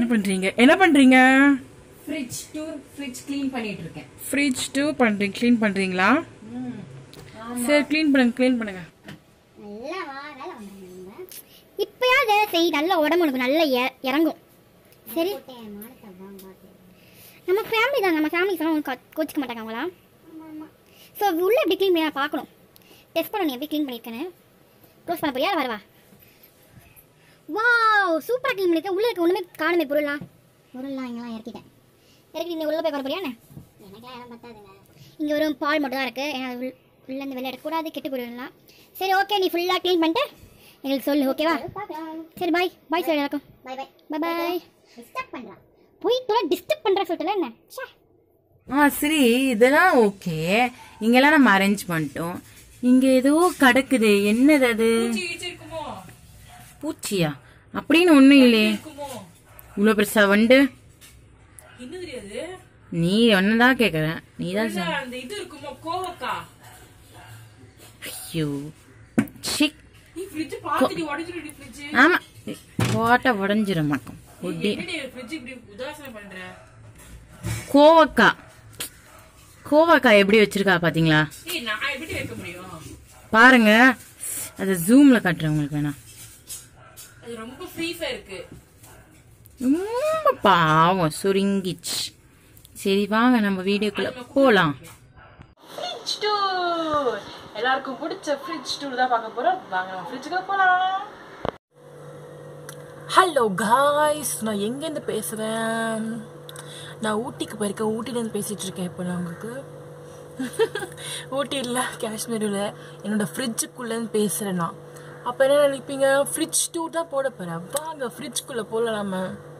பண்றீங்க என்ன பண்றீங்க ஃப்ரிட்ஜ் டூர் ஃப்ரிட்ஜ் க்ளீன் பண்ணிட்டு இருக்கேன் ஃப்ரிட்ஜ் டூ பண்றீங்க க்ளீன் பண்றீங்களா சரி க்ளீன் பண்ணுங்க க்ளீன் பண்ணுங்க நல்லா வா வேலை பண்ணுறாங்க இப்பயாவது செய் நல்ல உடம்பு உனக்கு நல்ல இற- இறங்கும் சரி நம்ம ஃபேமிலி தான் நம்ம ஃபேமிலி சொன்னால் உனக்கு கோச்சிக்க மாட்டாங்க அவங்களா ஸோ உள்ள எப்படி க்ளீன் பண்ணி நான் பார்க்கணும் டெஸ்ட் பண்ண நீ எப்படி க்ளீன் பண்ணியிருக்கேன்னு க்ளோஸ் பண்ண போறியா வரவா வாவ் சூப்பராக க்ளீன் பண்ணியிருக்கேன் உள்ள இருக்க ஒன்றுமே காணுமே பொருள்லாம் பொருள்லாம் இங்கெல்லாம் இறக்கிட்டேன் இறக்கி நீ உள்ள போய் வர போறியா எனக்குலாம் இடம் பத்தாதுங்க இங்கே வெறும் பால் மட்டும் தான் இருக்குது ஏன்னா உள்- உள்ளேருந்து வெளில எடுக்கக்கூடாது கெட்டு போயிடலாம் சரி ஓகே நீ ஃபுல்லாக க்ளீன் பண்ணிட்டு எங்களுக்கு சொல்லு ஓகேவா சரி பாய் பாய் சொல்லி எல்லாருக்கும் பாய் பாய் பாய் பாய் டிஸ்டர்ப் பண்ணுறான் போய் தோட டிஸ்டர்ப் பண்ணுற சொல்லிட்டுல என்ன ச்சே. ஆ சரி இதெல்லாம் ஓகே இங்கெல்லாம் நம்ம அரேஞ்ச் பண்ணிட்டோம் இங்க ஏதோ கிடக்குது என்னது அது பூச்சியா அப்படின்னு ஒண்ணும் இல்லையே இவ்வளவு பெருசா வண்டு என்ன தெரியாது நீ ஒன்னதான் கேக்குறேன் நீ தான் சொன்ன. அந்த இது இருக்குமோ கோவக்கா ஐயோ சிக் நீ ஃப்ரிட்ஜ் பாத்துட்டு உடைச்சிருடி ஃப்ரிட்ஜ் ஆமா போட்டா உடஞ்சிர மாட்டோம் ஒட்டி என்னடி ஃப்ரிட்ஜ் இப்படி உதாசனம் பண்ற கோவக்கா கோவக்கா எப்படி வச்சிருக்கா பாத்தீங்களா ஏய் நான் எப்படி வைக்க முடியும் பாருங்க அதை ஜூம்ல காட்டுறேன் உங்களுக்கு வேணா அது ரொம்ப ஃப்ரீஃபா இருக்கு ரொம்ப பாவம் சுருங்கிச்சு சரி வாங்க நம்ம வீடியோக்குள்ள போலாம் ஃப்ரிட்ஜ் டூர் எல்லாருக்கும் பிடிச்ச ஃப்ரிட்ஜ் டூர் தான் பார்க்க போறோம் வாங்க நம்ம ஃப்ரிட்ஜுக்கு போலாம் ஹலோ காய்ஸ் நான் எங்கேருந்து பேசுகிறேன் நான் ஊட்டிக்கு போயிருக்கேன் ஊட்டிலேருந்து பேசிகிட்டு இருக்கேன் இப்போ நான் உங்களுக்கு ஊட்டி இல்லை காஷ்மீரில் என்னோட ஃப்ரிட்ஜுக்குள்ளேருந்து பேசுகிறேன் நான் அப்போ என்ன நினைப்பீங்க ஃப்ரிட்ஜ் டூர் தான் போட போகிறேன் வாங்க ஃப்ரிட்ஜ்குள்ளே போகலாம் நம்ம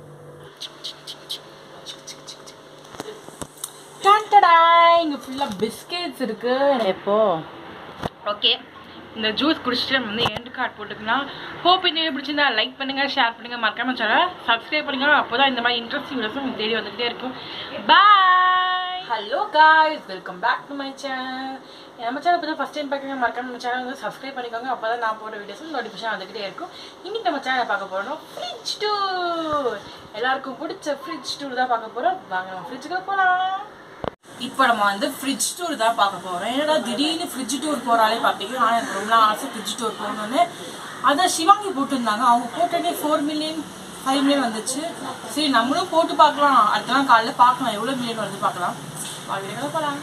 டான்டடா இங்கே ஃபுல்லாக பிஸ்கெட்ஸ் இருக்குது எப்போ ஓகே இந்த ஜூஸ் குடிச்சிட்டு நம்ம வந்து எண்ட் கார்டு போட்டுக்கலாம் ஹோப் இந்த வீடியோ பிடிச்சிருந்தா லைக் பண்ணுங்க ஷேர் பண்ணுங்க மறக்காம சேனல் சப்ஸ்கிரைப் பண்ணுங்க அப்போதான் இந்த மாதிரி இன்ட்ரெஸ்டிங் வீடியோஸ் உங்களுக்கு தேடி வந்துகிட்டே இருக்கும் bye hello guys welcome back to my channel நம்ம சேனல் இப்போ ஃபஸ்ட் டைம் பார்க்குறீங்க மறக்காம நம்ம சேனல் வந்து சப்ஸ்கிரைப் பண்ணிக்கோங்க அப்போ தான் நான் போடுற வீடியோஸ் நோட்டிஃபிகேஷன் வந்துகிட்டே இருக்கும் இன்னைக்கு நம்ம சேனலை பார்க்க போகிறோம் ஃப்ரிட்ஜ் டூர் எல்லாருக்கும் பிடிச்ச ஃப்ரிட்ஜ் டூர் தான் பார்க்க போகிறோம் வாங்க நம்ம ஃப்ரிட்ஜுக்கு போகலாம் இப்போ நம்ம வந்து ஃப்ரிட்ஜ் டூர் தான் பார்க்க போறோம் ஏன்னா திடீர்னு ஃப்ரிட்ஜ் டூர் போறாலே பார்ப்பீங்க ஆனால் எனக்கு ரொம்ப நாள் ஆசை ஃப்ரிட்ஜ் டூர் போகணும்னு அதான் சிவாங்கி போட்டிருந்தாங்க அவங்க போட்டோடனே ஃபோர் மில்லியன் ஃபைவ் மில்லியன் வந்துச்சு சரி நம்மளும் போட்டு பார்க்கலாம் அடுத்த நாள் காலையில் பார்க்கலாம் எவ்வளோ மில்லியன் வருது பார்க்கலாம் வாழ்க்கை போகலாம்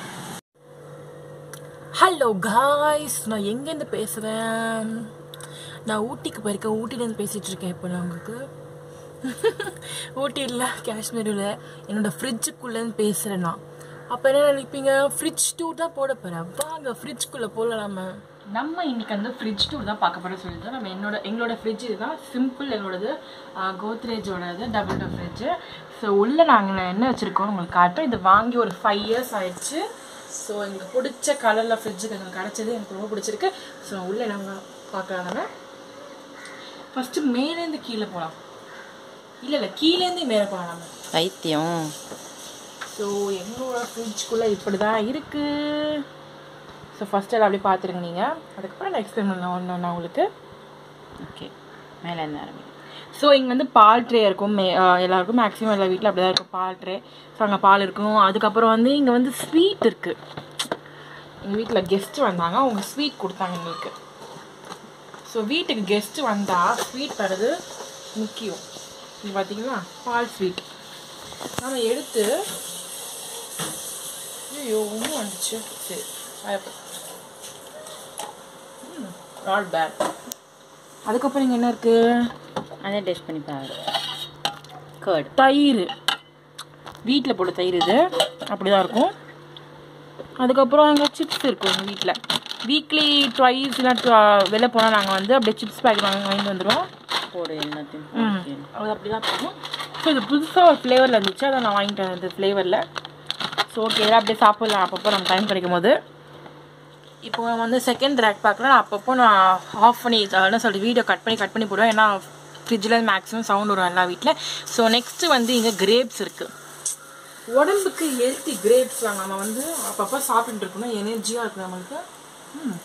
ஹலோ காய்ஸ் நான் எங்கேருந்து பேசுகிறேன் நான் ஊட்டிக்கு போயிருக்கேன் ஊட்டிலேருந்து பேசிகிட்டு இருக்கேன் இப்போ நான் உங்களுக்கு ஊட்டி இல்லை காஷ்மீரில் என்னோட ஃப்ரிட்ஜுக்குள்ளேருந்து பேசுகிறேன் நான் அப்போ என்ன நினைப்பீங்க ஃப்ரிட்ஜ் டூர் தான் போட போகிறேன் வாங்க ஃப்ரிட்ஜ்குள்ளே போகலாம் நம்ம நம்ம இன்னைக்கு வந்து ஃப்ரிட்ஜ் டூர் தான் பார்க்க போகிறோம் சொல்லிட்டு நம்ம என்னோட எங்களோட ஃப்ரிட்ஜ் இதுதான் சிம்பிள் எங்களோடது கோத்ரேஜோடது டபுள் டோர் ஃப்ரிட்ஜு ஸோ உள்ளே நாங்கள் என்ன வச்சுருக்கோம் உங்களுக்கு காட்டுறோம் இது வாங்கி ஒரு ஃபைவ் இயர்ஸ் ஆயிடுச்சு ஸோ எங்களுக்கு பிடிச்ச கலரில் ஃப்ரிட்ஜுக்கு எங்களுக்கு கிடச்சது எனக்கு ரொம்ப பிடிச்சிருக்கு ஸோ உள்ளே நாங்கள் பார்க்கலாம் நம்ம ஃபஸ்ட்டு மேலேருந்து கீழே போகலாம் இல்லை இல்லை கீழேருந்து மேலே போகலாம் நம்ம பைத்தியம் ஸோ எங்களோட ஃப்ரிட்ஜ்குள்ளே இப்படி தான் இருக்குது ஸோ ஃபஸ்ட் எல்லாம் அப்படியே பார்த்துருங்க நீங்கள் அதுக்கப்புறம் நான் எக்ஸ்பிளைன் பண்ணலாம் ஒன்று நான் உங்களுக்கு ஓகே மேலே இருந்து ஆரம்பி ஸோ இங்கே வந்து பால் ட்ரே இருக்கும் மே ஆஹ் எல்லாருக்கும் மேக்ஸிமம் எல்லா வீட்டில் அப்படி தான் இருக்கும் பால் ட்ரே ஸோ அங்கே பால் இருக்கும் அதுக்கப்புறம் வந்து இங்கே வந்து ஸ்வீட் இருக்குது எங்கள் வீட்டில் கெஸ்ட்டு வந்தாங்க அவங்க ஸ்வீட் கொடுத்தாங்க எங்களுக்கு ஸோ வீட்டுக்கு கெஸ்ட்டு வந்தால் ஸ்வீட் தரது முக்கியம் இது பார்த்தீங்களா பால் ஸ்வீட் நம்ம எடுத்து ஐயோ ஒன்றும் வந்துச்சு சரி நாட் பேட் அதுக்கப்புறம் இங்கே என்ன இருக்குது அதே டேஸ்ட் பண்ணி பாரு கர்ட் தயிர் வீட்டில் போட்ட தயிர் இது அப்படி தான் இருக்கும் அதுக்கப்புறம் எங்கள் சிப்ஸ் இருக்கும் எங்கள் வீட்டில் வீக்லி ட்வைஸ் இல்லை வெளில போனால் நாங்கள் வந்து அப்படியே சிப்ஸ் பேக்கெட் வாங்கி வாங்கிட்டு வந்துடுவோம் போடு எல்லாத்தையும் ம் போடு. அது அப்படி தான் இருக்கும் ஸோ இது புதுசாக ஒரு ஃப்ளேவரில் இருந்துச்சு அதை நான் வாங்கிட்டேன் இந்த ஃப்ளேவரில் ஸோ ஓகே இதெல்லாம் அப்படியே சாப்பிட்லாம் அப்பப்போ நம்ம டைம் கிடைக்கும் போது இப்போ நம்ம வந்து செகண்ட் ரேக் பார்க்கலாம் நான் அப்பப்போ நான் ஆஃப் பண்ணி என்ன சொல்லிட்டு வீடியோ கட் பண்ணி கட் பண்ணி போடுவேன் ஏன்னா ஃப்ரிட்ஜில் மேக்ஸிமம் சவுண்ட் வரும் எல்லா வீட்டில் ஸோ நெக்ஸ்ட்டு வந்து இங்கே கிரேப்ஸ் இருக்குது உடம்புக்கு ஹெல்த்தி கிரேப்ஸ் நம்ம வந்து அப்பப்போ சாப்பிட்டுட்டு இருக்கணும் எனர்ஜியாக இருக்கும் நம்மளுக்கு ம்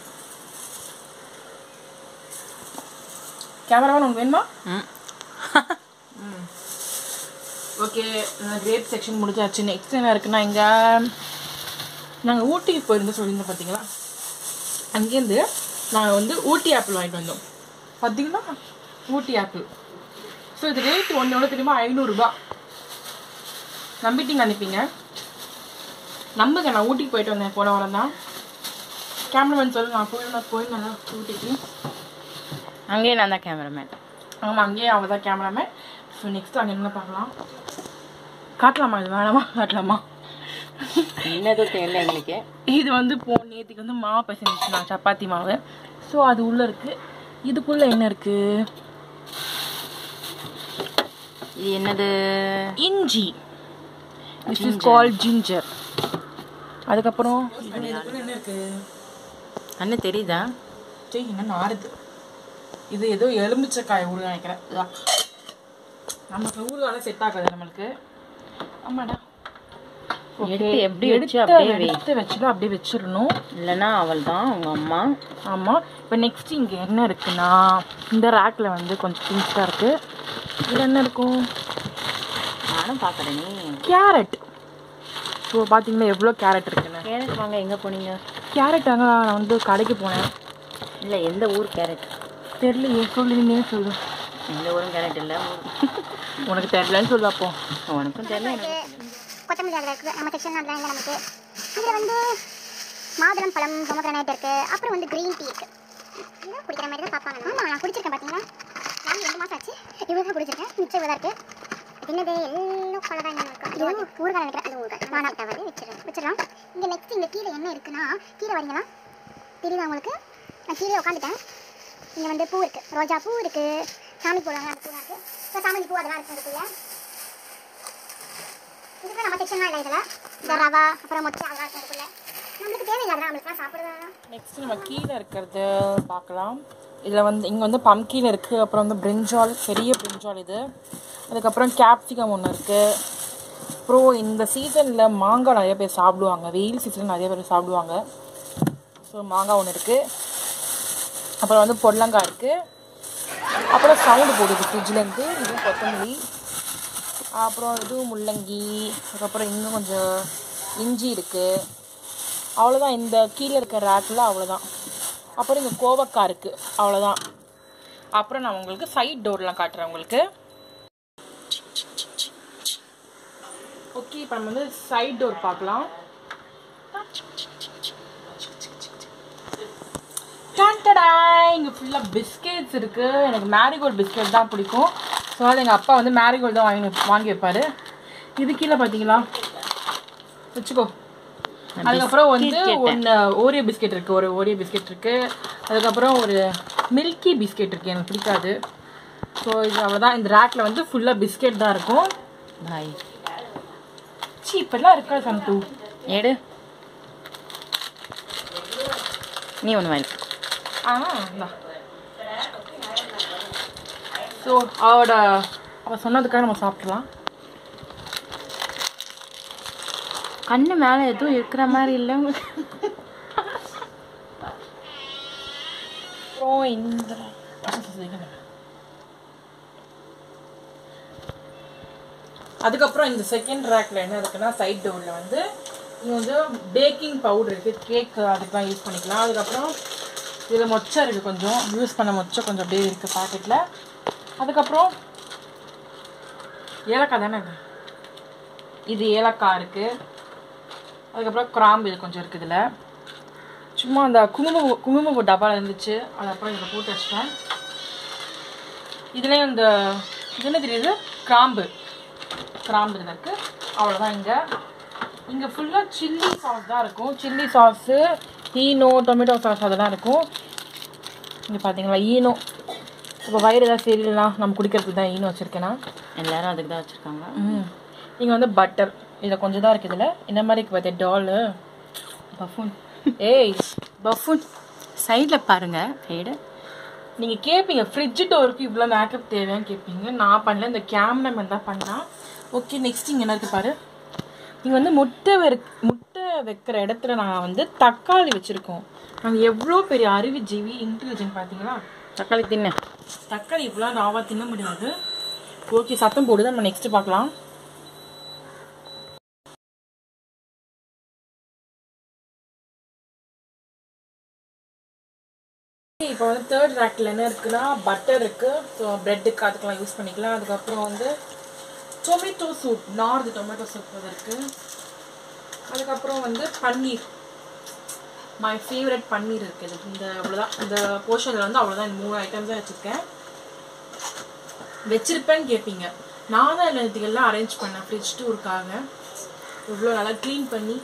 கேமராமேன் உங்களுக்கு வேணுமா ம் ஓகே கிரேப் செக்ஷன் முடிஞ்சாச்சு நெக்ஸ்ட் என்ன இருக்குன்னா இங்கே நாங்கள் ஊட்டிக்கு போயிருந்தோம் சொல்லியிருந்தோம் பார்த்தீங்களா அங்கேருந்து நாங்கள் வந்து ஊட்டி ஆப்பிள் வாங்கிட்டு வந்தோம் பார்த்தீங்கன்னா ஊட்டி ஆப்பிள் ஸோ இது ரேட் ஒன்று எவ்வளோ தெரியுமா ஐநூறுரூபா நம்பிட்டீங்க அனுப்பிங்க நம்புங்க நான் ஊட்டிக்கு போயிட்டு வந்தேன் போன வாரம் தான் கேமராமேன் சொல்லு நான் போயிருந்தேன் போயிருந்தேன் ஊட்டிக்கு அங்கேயே நான் தான் கேமராமேன் ஆமாம் அங்கேயே அவள் தான் கேமராமேன் ஸோ நெக்ஸ்ட் அங்கே என்ன பார்க்கலாம் காட்டலாமா இது வேணாமா காட்டலாமா என்னதோ தெரியல எங்களுக்கு இது வந்து போ நேற்றுக்கு வந்து மாவு பசங்க நான் சப்பாத்தி மாவு ஸோ அது உள்ளே இருக்குது இதுக்குள்ளே என்ன இருக்குது இது என்னது இஞ்சி திஸ் இஸ் கால் ஜிஞ்சர் அதுக்கப்புறம் இதுக்குள்ள என்ன இருக்குது அண்ணன் தெரியுதா சரி என்ன நாறுது இது ஏதோ எலுமிச்சக்காய் ஊறு நினைக்கிறேன் இதான். நமக்கு ஊறுகால செட் ஆகாது நம்மளுக்கு ஆமாடா எடுத்து எப்படி வச்சு எடுத்து அப்படியே வை. எடுத்து வச்சுட்டு அப்படியே வச்சிடணும் இல்லைன்னா அவள் தான் உங்க அம்மா ஆமாம் இப்போ நெக்ஸ்ட் இங்கே என்ன இருக்குன்னா இந்த ரேக்கில் வந்து கொஞ்சம் திங்ஸ்டாக இருக்குது இதில் என்ன இருக்கும் நானும் பார்க்குறேன் நீ கேரட் ஸோ பார்த்தீங்கன்னா எவ்வளோ கேரட் இருக்குன்னு கேரட் வாங்க எங்கே போனீங்க கேரட் அங்கே நான் வந்து கடைக்கு போனேன் இல்லை எந்த ஊர் கேரட் தெரியலையே சொல்லு நீனே சொல்லு எந்த ஊரும் கேரட் இல்லை உனக்கு தெரியலன்னு சொல்லு அப்போ உனக்கும் தெரியல எனக்கு கொத்தமல்லி அதில் இருக்குது நம்ம செக்ஷன் அதெல்லாம் இல்லை நமக்கு இதில் வந்து மாதுளம் பழம் பொமக்ரனைட் இருக்குது அப்புறம் வந்து க்ரீன் டீ இருக்குது இதெல்லாம் குடிக்கிற மாதிரி தான் பார்ப்பாங்க ஆமாம் நான் குடிச்சிருக்கேன் பார்த்தீங்களா நான் ரெண்டு மாதம் ஆச்சு இவ்வளோ தான் குடிச்சிருக்கேன் மிச்சம் இவ்வளோ இருக்குது என்னது எல்லோ கலர் தான் என்ன இருக்கும் இது ஊறுகாய் நினைக்கிறேன் அது ஊறுகாய் நான் தவறு வச்சிடறேன் வச்சிடலாம் இங்கே நெக்ஸ்ட் இந்த கீழே என்ன இருக்குன்னா கீழே வரீங்களா தெரியுதா உங்களுக்கு நான் கீழே உட்காந்துட்டேன் இங்கே வந்து பூ இருக்குது ரோஜா பூ இருக்குது சாமி போடுவாங்க அந்த பூ இருக்குது ஸோ சாமந்தி பூ அதெல்லாம் இருக்குது இதுக்குள்ள இதுக்கு நம்ம செக்ஷன்லாம் இல்லை இதில் இந்த ரவா அப்புறம் மொச்சை அதெல்லாம் இருக்கும் இதுக்குள்ள நம்மளுக்கு தேவையில்லை அதெல்லாம் நம்மளுக்குலாம் சாப்பிடுவேன் நெக்ஸ்ட் நம்ம கீழே இருக்கிறது பார்க்கலாம் இதில் வந்து இங்கே வந்து பம்கீன் இருக்குது அப்புறம் வந்து பிரிஞ்சால் பெரிய பிரிஞ்சால் இது அதுக்கப்புறம் கேப்சிகம் ஒன்று இருக்குது அப்புறம் இந்த சீசனில் மாங்காய் நிறைய பேர் சாப்பிடுவாங்க வெயில் சீசனில் நிறைய பேர் சாப்பிடுவாங்க ஸோ மாங்காய் ஒன்று இருக்குது அப்புறம் வந்து பொடலங்காய் இருக்குது அப்புறம் சவுண்டு போடுது ஃப்ரிட்ஜ்லேருந்து இது கொத்தமல்லி அப்புறம் இதுவும் முள்ளங்கி அதுக்கப்புறம் இன்னும் கொஞ்சம் இஞ்சி இருக்குது அவ்வளோதான் இந்த கீழே இருக்க ரேக்கில் அவ்வளோதான் அப்புறம் இங்கே கோவக்காய் இருக்குது அவ்வளோதான் அப்புறம் நான் உங்களுக்கு சைட் டோர்லாம் காட்டுறேன் உங்களுக்கு ஓகே இப்போ நம்ம வந்து சைட் டோர் பார்க்கலாம் டான்டடா இங்கே ஃபுல்லாக பிஸ்கெட்ஸ் இருக்குது எனக்கு மேரிகோல்டு பிஸ்கெட் தான் பிடிக்கும் ஸோ அதனால் எங்கள் அப்பா வந்து மேரிகோல்டு தான் வாங்கி வாங்கி வைப்பார் இது கீழே பார்த்தீங்களா வச்சுக்கோ அதுக்கப்புறம் வந்து ஒன்று ஓரியோ பிஸ்கெட் இருக்குது ஒரு ஓரியோ பிஸ்கெட் இருக்குது அதுக்கப்புறம் ஒரு மில்கி பிஸ்கெட் இருக்குது எனக்கு பிடிக்காது ஸோ இது அவ்வளோதான் இந்த ரேக்கில் வந்து ஃபுல்லாக பிஸ்கெட் தான் இருக்கும் பாய் சி இப்பெல்லாம் இருக்கா சந்து எடு நீ ஒன்று வாங்கி ஆ ஸோ அவட அவ சொன்னதுக்காக நம்ம சாப்பிட்றலாம் கண்ணு மேலே எதுவும் இருக்கிற மாதிரி இல்லை அப்புறம் இந்த அதுக்கப்புறம் இந்த செகண்ட் ரேக்ல என்ன இருக்குன்னா சைட் டோரில் வந்து இங்கே வந்து பேக்கிங் பவுடர் இருக்குது கேக் அதுக்கெலாம் யூஸ் பண்ணிக்கலாம் அதுக்கப்புறம் இதில் மொச்சை இருக்குது கொஞ்சம் யூஸ் பண்ண மொச்சை கொஞ்சம் அப்படியே இருக்குது பாக்கெட்டில் அதுக்கப்புறம் ஏலக்காய் தானே இது இது ஏலக்காய் இருக்குது அதுக்கப்புறம் கிராம்பு இது கொஞ்சம் இருக்குது இதில் சும்மா அந்த குங்கும குங்குமப்பூ டப்பாவில் இருந்துச்சு அது அப்புறம் இதில் போட்டு வச்சிட்டேன் இதுலேயும் இந்த இது என்ன தெரியுது கிராம்பு கிராம்பு இதில் இருக்குது அவ்வளோதான் இங்கே இங்கே ஃபுல்லாக சில்லி சாஸ் தான் இருக்கும் chilli sauce Eno tomato sauce அதெல்லாம் இருக்கும் இங்கே பார்த்தீங்களா ஈனோ இப்போ வயிறு ஏதாவது சரியில்லைனா நம்ம குடிக்கிறதுக்கு தான் ஈனோ வச்சுருக்கேன்னா எல்லாரும் அதுக்கு தான் வச்சுருக்காங்க ம் இங்கே வந்து பட்டர் இதில் கொஞ்சம் தான் இருக்குது இதில் இந்த மாதிரி இருக்கு பார்த்தியா டாலு பஃபூன் ஏய் பஃபூன் சைடில் பாருங்க சைடு நீங்கள் கேட்பீங்க ஃப்ரிட்ஜ் டோருக்கு இவ்வளோ மேக்கப் தேவையான்னு கேட்பீங்க நான் பண்ணல இந்த கேமராமேன் தான் பண்ணா ஓகே நெக்ஸ்ட் இங்கே என்ன இருக்கு பாரு இங்கே வந்து முட்டை வெ முட்டை வைக்கிற இடத்துல நான் வந்து தக்காளி வச்சுருக்கோம் நாங்கள் எவ்வளோ பெரிய அறிவு ஜீவி இன்டெலிஜென்ட் பார்த்தீங்களா தக்காளி தின்னு தக்காளி இவ்வளோ ராவா தின்ன முடியாது ஓகே சத்தம் போடுது நம்ம நெக்ஸ்ட் பார்க்கலாம் இப்போ வந்து தேர்ட் ரேக்கில் என்ன இருக்குன்னா பட்டர் இருக்கு ஸோ ப்ரெட்டுக்கு அதுக்கெல்லாம் யூஸ் பண்ணிக்கலாம் அதுக்கப்புறம் வந்து டொமேட்டோ சூப் நார்து டொமேட்டோ சூப் இருக்கு அதுக்கப்புறம் வந்து பன்னீர் மை ஃபேவரட் பன்னீர் இருக்குது இந்த அவ்வளோதான் இந்த போர்ஷனில் வந்து அவ்வளோதான் இந்த மூணு ஐட்டம்ஸ் தான் வச்சுருக்கேன் வச்சிருப்பேன்னு கேட்பீங்க நான் தான் எல்லாத்துக்கு எல்லாம் அரேஞ்ச் பண்ணேன் ஃப்ரிட்ஜ் டூருக்காக இவ்வளோ நல்லா க்ளீன் பண்ணி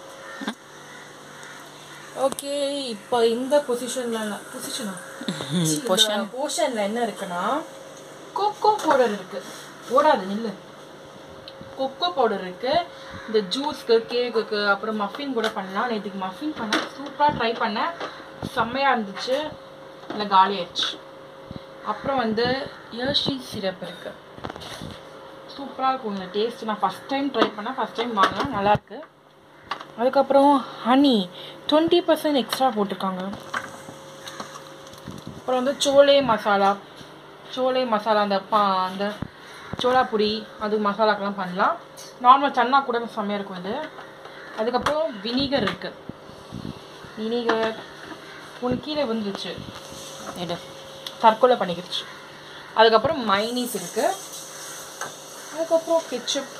ஓகே இப்போ இந்த பொசிஷன்ல பொசிஷனா போர்ஷன்ல என்ன இருக்குன்னா கொக்கோ பவுடர் இருக்கு ஓடாது நில்லு கொக்கோ பவுடர் இருக்கு இந்த ஜூஸ்க்கு கேக்குக்கு அப்புறம் மஃபின் கூட பண்ணலாம் நேற்றுக்கு மஃபின் பண்ணேன் சூப்பராக ட்ரை பண்ணேன் செம்மையாக இருந்துச்சு இல்லை காலி ஆயிடுச்சு அப்புறம் வந்து ஏர்ஷி சிரப் இருக்கு சூப்பராக இருக்கும் இந்த டேஸ்ட் நான் ஃபஸ்ட் டைம் ட்ரை பண்ணேன் ஃபஸ்ட் டைம் வாங்கினேன் நல்லாயிருக்கு அதுக்கப்புறம் ஹனி டுவெண்ட்டி பர்சன்ட் எக்ஸ்ட்ரா போட்டிருக்காங்க அப்புறம் வந்து சோலே மசாலா சோலே மசாலா அந்த பா அந்த சோளா பொடி அது மசாலாக்கெல்லாம் பண்ணலாம் நார்மல் சன்னா கூட செம்மையாக இருக்கும் இது அதுக்கப்புறம் வினிகர் இருக்குது வினிகர் உனக்கு கீழே வந்துருச்சு எடு தற்கொலை பண்ணிக்கிடுச்சு அதுக்கப்புறம் மைனீஸ் இருக்குது அதுக்கப்புறம் கெச்சப்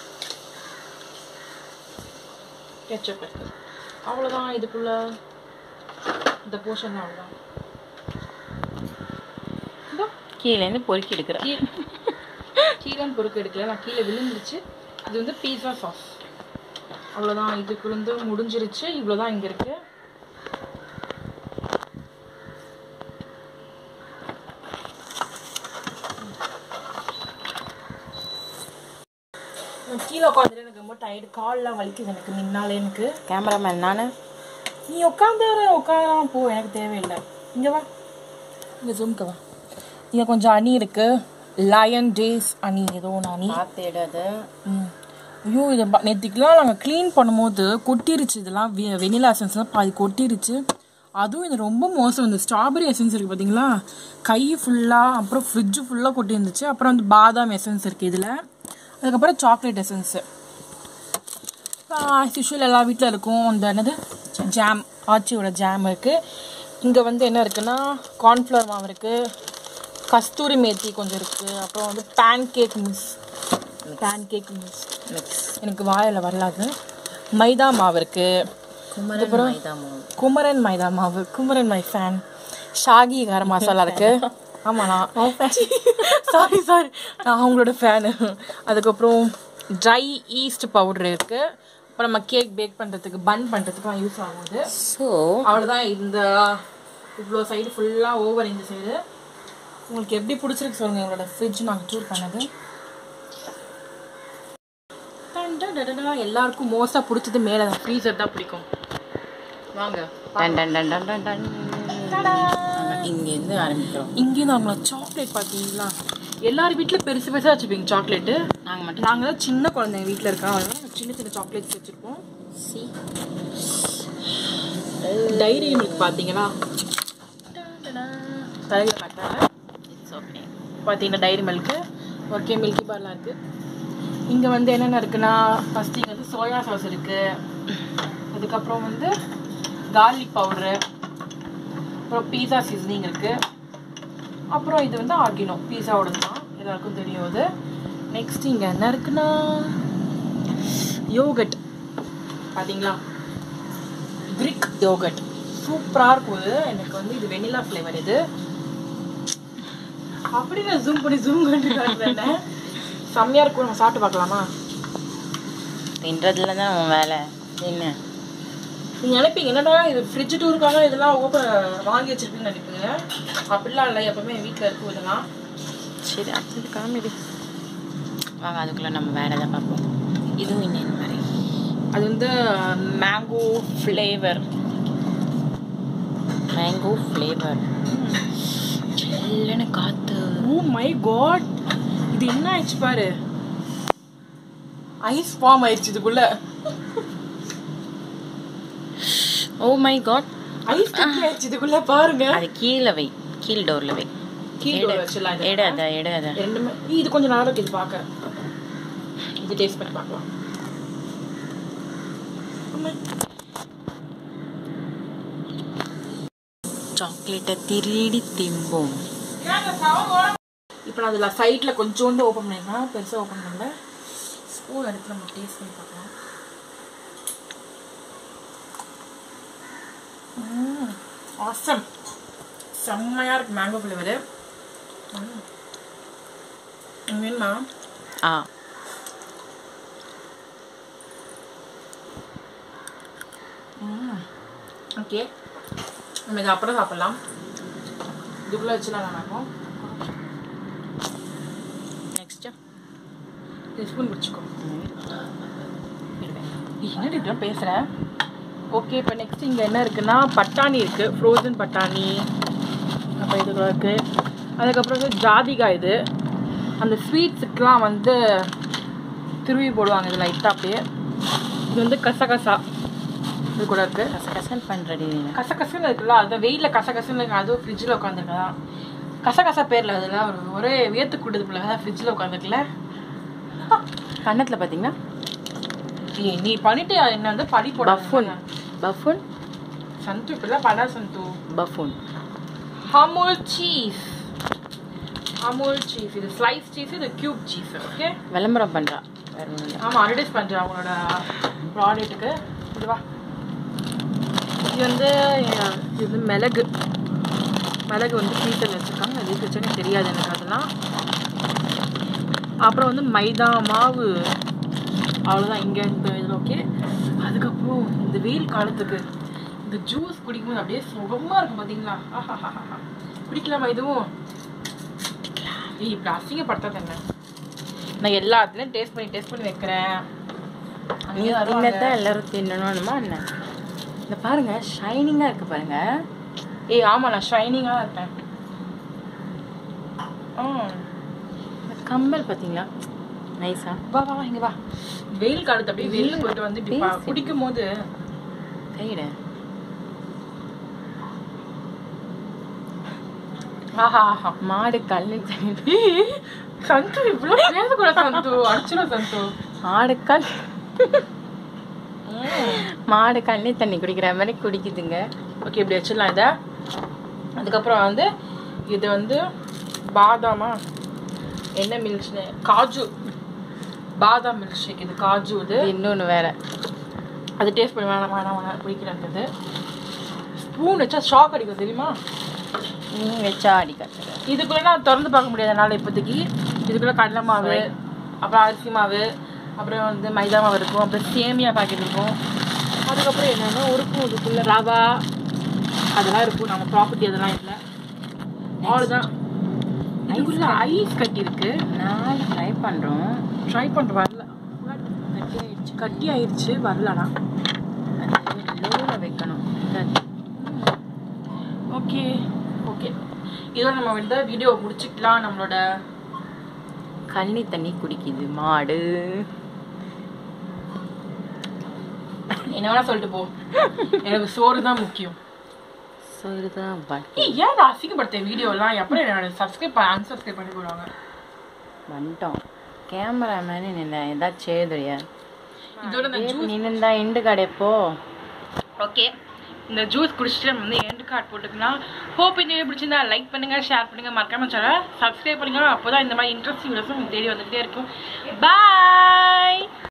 கெச்சப் இருக்குது அவ்வளோதான் இதுக்குள்ள இந்த போர்ஷன் அவ்வளோதான் கீழேருந்து பொறுக்கி எடுக்கிறேன் கீழே பொறுக்கு எடுக்கல நான் கீழே விழுந்துருச்சு இது வந்து பீஸா சாஸ் அவ்வளோதான் இதுக்கு வந்து முடிஞ்சிருச்சு இவ்வளோதான் இங்கே இருக்கு நான் கீழே உட்காந்துட்டு எனக்கு ரொம்ப டயர்டு கால்லாம் வலிக்குது எனக்கு நின்னாலே எனக்கு கேமராமேன் நான் நீ உட்காந்து உட்காந்து போ எனக்கு தேவையில்லை இங்கே வா இங்கே ஜூம்க்கு வா இங்கே கொஞ்சம் அணி இருக்கு லயன் டேஸ் அணி ஏதோ ஒன்று அணி பார்த்து எடு ம். ஐயோ இதை ப- நேத்திக்கெல்லாம் நாங்கள் க்ளீன் பண்ணும்போது கொட்டிருச்சு இதெல்லாம் வெனிலா எசன்ஸ்லாம் பாதி கொட்டிருச்சு அதுவும் இது ரொம்ப மோசம் இந்த ஸ்ட்ராபெரி எசன்ஸ் இருக்குது பார்த்தீங்களா கை ஃபுல்லாக அப்புறம் ஃப்ரிட்ஜு ஃபுல்லாக கொட்டி இருந்துச்சு அப்புறம் வந்து பாதாம் எசன்ஸ் இருக்குது இதில் அதுக்கப்புறம் சாக்லேட் எசன்ஸு யூஷுவல் எல்லா வீட்டில் இருக்கும் அந்த என்னது ஜாம் ஆச்சியோட ஜாம் இருக்குது இங்கே வந்து என்ன இருக்குன்னா கார்ன்ஃப்ளவர் மாவு இருக்குது கஸ்தூரி மேத்தி கொஞ்சம் இருக்குது அப்புறம் வந்து pancake mix pancake mix mix எனக்கு வாயில் வரலாது மைதா மாவு இருக்குது குமரன் மைதா மாவு குமரன் மைதா மாவு குமரன் மை ஃபேன் ஷாகி கரம் மசாலா இருக்கு ஆமா நான் சாரி சாரி நான் அவங்களோட ஃபேனு அதுக்கப்புறம் ட்ரை ஈஸ்ட் பவுடர் இருக்கு அப்புறம் நம்ம கேக் பேக் பண்ணுறதுக்கு பன் பண்ணுறதுக்குலாம் யூஸ் ஆகுது ஸோ அவ்வளோதான் இந்த இவ்வளோ சைடு ஃபுல்லாக ஓவர் இந்த சைடு உங்களுக்கு எப்படி பிடிச்சிருக்கு சொல்லுங்க எங்களோட ஃப்ரிட்ஜ் நாங்கள் டூர் பண்ணது டன் டன் டன் டன். எல்லாருக்கும் மோஸ்ட்டாக பிடிச்சது மேலே தான் ஃப்ரீசர் தான் பிடிக்கும் வாங்க டன் டன் டன் டன் டன் டன் இங்கேருந்து ஆரம்பிக்கிறோம் இங்கேயும் நம்மள சாக்லேட் பார்த்தீங்களா எல்லார் வீட்டில் பெருசு பெருசாக வச்சுப்பீங்க சாக்லேட்டு நாங்கள் மட்டும் நாங்கள் தான் சின்ன குழந்தைங்க வீட்டில் இருக்கோம் அதனால சின்ன சின்ன சாக்லேட்ஸ் வச்சுருப்போம் சி டைரி மில்க் பார்த்தீங்களா தலையில் காட்டுறாங்க இட்ஸ் ஓகே பார்த்தீங்கன்னா டைரி மில்க்கு ஓகே மில்கி பார்லாம் இருக்குது இங்கே வந்து என்னென்ன இருக்குன்னா ஃபஸ்ட்டு இங்கே வந்து சோயா சாஸ் இருக்குது அதுக்கப்புறம் வந்து கார்லிக் பவுட்ரு அப்புறம் பீஸா சீசனிங் இருக்குது அப்புறம் இது வந்து ஆர்கினோ பீஸாவோட தான் எல்லாருக்கும் தெரியும் அது நெக்ஸ்ட் இங்கே என்ன இருக்குன்னா யோகட் பார்த்தீங்களா கிரிக் யோகட் சூப்பராக இருக்கும் இது எனக்கு வந்து இது வெனிலா ஃப்ளேவர் இது அப்படி நான் ஜூம் பண்ணி ஜூம் பண்ணி காட்டுறேன் செம்மையா இருக்கும் நம்ம சாப்பிட்டு பார்க்கலாமா தின்றதுல தான் அவன் வேலை என்ன நீங்க நினைப்பீங்க என்னடா இது ஃப்ரிட்ஜ் டூருக்காக இதெல்லாம் ஓப்பன் வாங்கி வச்சிருப்பீங்கன்னு நினைப்பீங்க அப்படிலாம் இல்லை எப்பவுமே என் வீட்டில் இருக்கும் இதெல்லாம் சரி அடுத்தது காமிடு வாங்க அதுக்குள்ளே நம்ம வேற எதாவது பார்ப்போம் இதுவும் இன்னும் மாதிரி அது வந்து மேங்கோ ஃப்ளேவர் மேங்கோ ஃப்ளேவர் சில்லுன்னு காற்று ஓ மை காட் இது என்ன ஆயிடுச்சு பாரு ஐஸ் ஃபார்ம் ஆயிடுச்சு இதுக்குள்ள ஓ மை காட் ஐஸ் கட்டி ஆயிடுச்சு இதுக்குள்ள பாருங்க அது கீழே வை கீழ் டோரில் வை கீழே எடு. வச்சிடலாம் இதை. எடு அதை எடு அதை ரெண்டுமே இது கொஞ்சம் நல்லா இருக்கு இது பார்க்க இது டேஸ்ட் பண்ணி பார்க்கலாம் ஆமா. சாக்லேட்டை திருடி திம்போம் இப்போ நான் அதில் சைடில் கொஞ்சோண்டு ஓப்பன் பண்ணிருக்கேன் பெருசாக ஓப்பன் பண்ணல ஸ்பூன் எடுத்து நம்ம டேஸ்ட் பண்ணி பார்க்கலாம் ஆசம் செம்மையாக இருக்கு மேங்கோ ஃப்ளேவரு வேணுமா ஆ ஓகே நம்ம இதை அப்புறம் சாப்பிட்லாம் இதுக்குள்ளே வச்சு நல்லா இருக்கும் நெக்ஸ்ட்டு ஸ்பூன் பிடிச்சிக்கோ என்னடி இப்படிலாம் பேசுகிறேன் ஓகே இப்போ நெக்ஸ்ட் இங்கே என்ன இருக்குன்னா பட்டாணி இருக்குது ஃப்ரோசன் பட்டாணி அப்புறம் இதுக்குள்ள இருக்குது அதுக்கப்புறம் வந்து ஜாதிகாய் இது அந்த ஸ்வீட்ஸுக்கெலாம் வந்து திருவி போடுவாங்க இது லைட்டாக அப்படியே இது வந்து கசகசா இது கூட இருக்குது கசகசன் பண்ணுறடி கசகசன்னு இருக்குல்ல அது வெயிலில் கசகசன்னு இருக்கு அதுவும் ஃப்ரிட்ஜில் உட்காந்துருக்கலாம் கசகசா பேரில் அதெல்லாம் ஒரு ஒரே வியத்து கூடுது போல அதான் ஃப்ரிட்ஜில் உட்காந்துருக்குல கன்னத்தில் பார்த்தீங்கன்னா ஏய், நீ பண்ணிட்டு என்ன வந்து படி போட பஃபுன் பஃபுன் சந்து இப்பெல்லாம் பண்ணா சந்து பஃபுன் அமுல் சீஸ் அமுல் சீஸ் இது ஸ்லைஸ் சீஸ் இது கியூப் சீஸ் ஓகே விளம்பரம் பண்ணுறா வேற ஒன்றும் இல்லை ஆமாம் அட்வர்டைஸ் பண்ணுறேன் அவங்களோட ப்ராடக்ட்டுக்கு இது வா இது வந்து அஹ், இது வந்து மிளகு மிளகு வந்து ஃப்ரீசர் வச்சுருக்காங்க அது வச்சு எனக்கு தெரியாது எனக்கு அதெல்லாம் அப்புறம் வந்து மைதா மாவு அவ்வளோதான் இங்கே இந்த இதில் ஓகே அதுக்கப்புறம் இந்த வெயில் காலத்துக்கு இந்த ஜூஸ் குடிக்கும்போது அப்படியே சுகமாக இருக்கும் பார்த்தீங்களா ஆஹாஹாஹா. குடிக்கலாமா இதுவும் ஏய் இப்படி அசிங்கப்படுத்தாத என்ன நான் எல்லாத்துலேயும் டேஸ்ட் பண்ணி டேஸ்ட் பண்ணி வைக்கிறேன் நீ அங்கேயே வருவாங்க. தின்னதான் எல்லாரும் தின்னணுமா என்ன இந்த பாருங்க ஷைனிங்காக இருக்கு பாருங்க ஏய் ஆமா நான் ஷைனிங்காக தான் இருப்பேன் ஆ இந்த கம்பல் பார்த்தீங்களா நைஸா வா வா வா இங்க வா வெயில் காலத்து அப்படியே வெளில போயிட்டு வந்து இப்படி பா- பேசு. குடிக்கும் போது கையிட ஆஹா ஆஹா மாடு கல்லு தண்ணி ஏய், சந்து இவ்வளோ பேசக்கூடாது சந்து அடிச்சிடும் சந்து மாடு கல் மாடு கண்ணி தண்ணி குடிக்கிற மாதிரி குடிக்குதுங்க ஓகே இப்படி வச்சிடலாம் இதை அதுக்கப்புறம் வந்து இது வந்து பாதாமா என்ன மில்க் காஜு பாதாம் மில்க் ஷேக் இது காஜு இது இன்னொன்று வேற அது டேஸ்ட் பண்ணி வேணாம் வேணாம் வேணாம் பிடிக்கிறேன்றது ஸ்பூன் வச்சா ஷாக் அடிக்கும் தெரியுமா நீ வச்சா அடிக்காது இதுக்குள்ள நான் திறந்து பார்க்க முடியாதனால இப்போதைக்கு இதுக்குள்ள கடலை மாவு அப்புறம் அரிசி மாவு அப்புறம் வந்து மைதா மாவு இருக்கும் அப்புறம் சேமியா பாக்கெட் இருக்கும் அதுக்கப்புறம் என்னன்னா இருக்கும் இதுக்குள்ள ரவா அதெல்லாம் இருக்கும் நம்ம ப்ராப்பர்ட்டி அதெல்லாம் இல்லை அவ்வளோதான் இதுக்குள்ள ஐஸ் கட்டி இருக்கு நாலு ட்ரை பண்ணுறோம் ட்ரை பண்ணிட்டு வரல கட்டி ஆயிடுச்சு கட்டி ஆயிடுச்சு வரலண்ணா லோவில் வைக்கணும் ஓகே ஓகே இதோட நம்ம வந்து வீடியோ முடிச்சுக்கலாம் நம்மளோட கன்னி தண்ணி குடிக்குது மாடு என்ன வேணா சொல்லிட்டு போ எனக்கு சோறு தான் முக்கியம் சொல்லுதான் பாட்டி ஏய், ஏன் இதை அசிங்கப்படுத்த வீடியோ எல்லாம் எப்படி என்னோட சப்ஸ்கிரைப் அன்சப்ஸ்கிரைப் பண்ணி போடுவாங்க வந்துட்டோம் கேமராமேன் நின்ன ஏதாச்சும் செய்துறியா இதோட இந்த ஜூஸ் நின்னுந்தா இண்டு கடைப்போ ஓகே இந்த ஜூஸ் குடிச்சிட்டு நம்ம வந்து எண்ட் கார்டு போட்டுக்கலாம் ஹோப் இந்த வீடியோ பிடிச்சிருந்தா லைக் பண்ணுங்க ஷேர் பண்ணுங்க மறக்காம சேனல் சப்ஸ்கிரைப் பண்ணுங்க அப்போதான் இந்த மாதிரி இன்ட்ரெஸ்டிங் வீடியோஸ் உங்களுக்கு தேடி வந்துகிட்டே இருக்கும் பாய்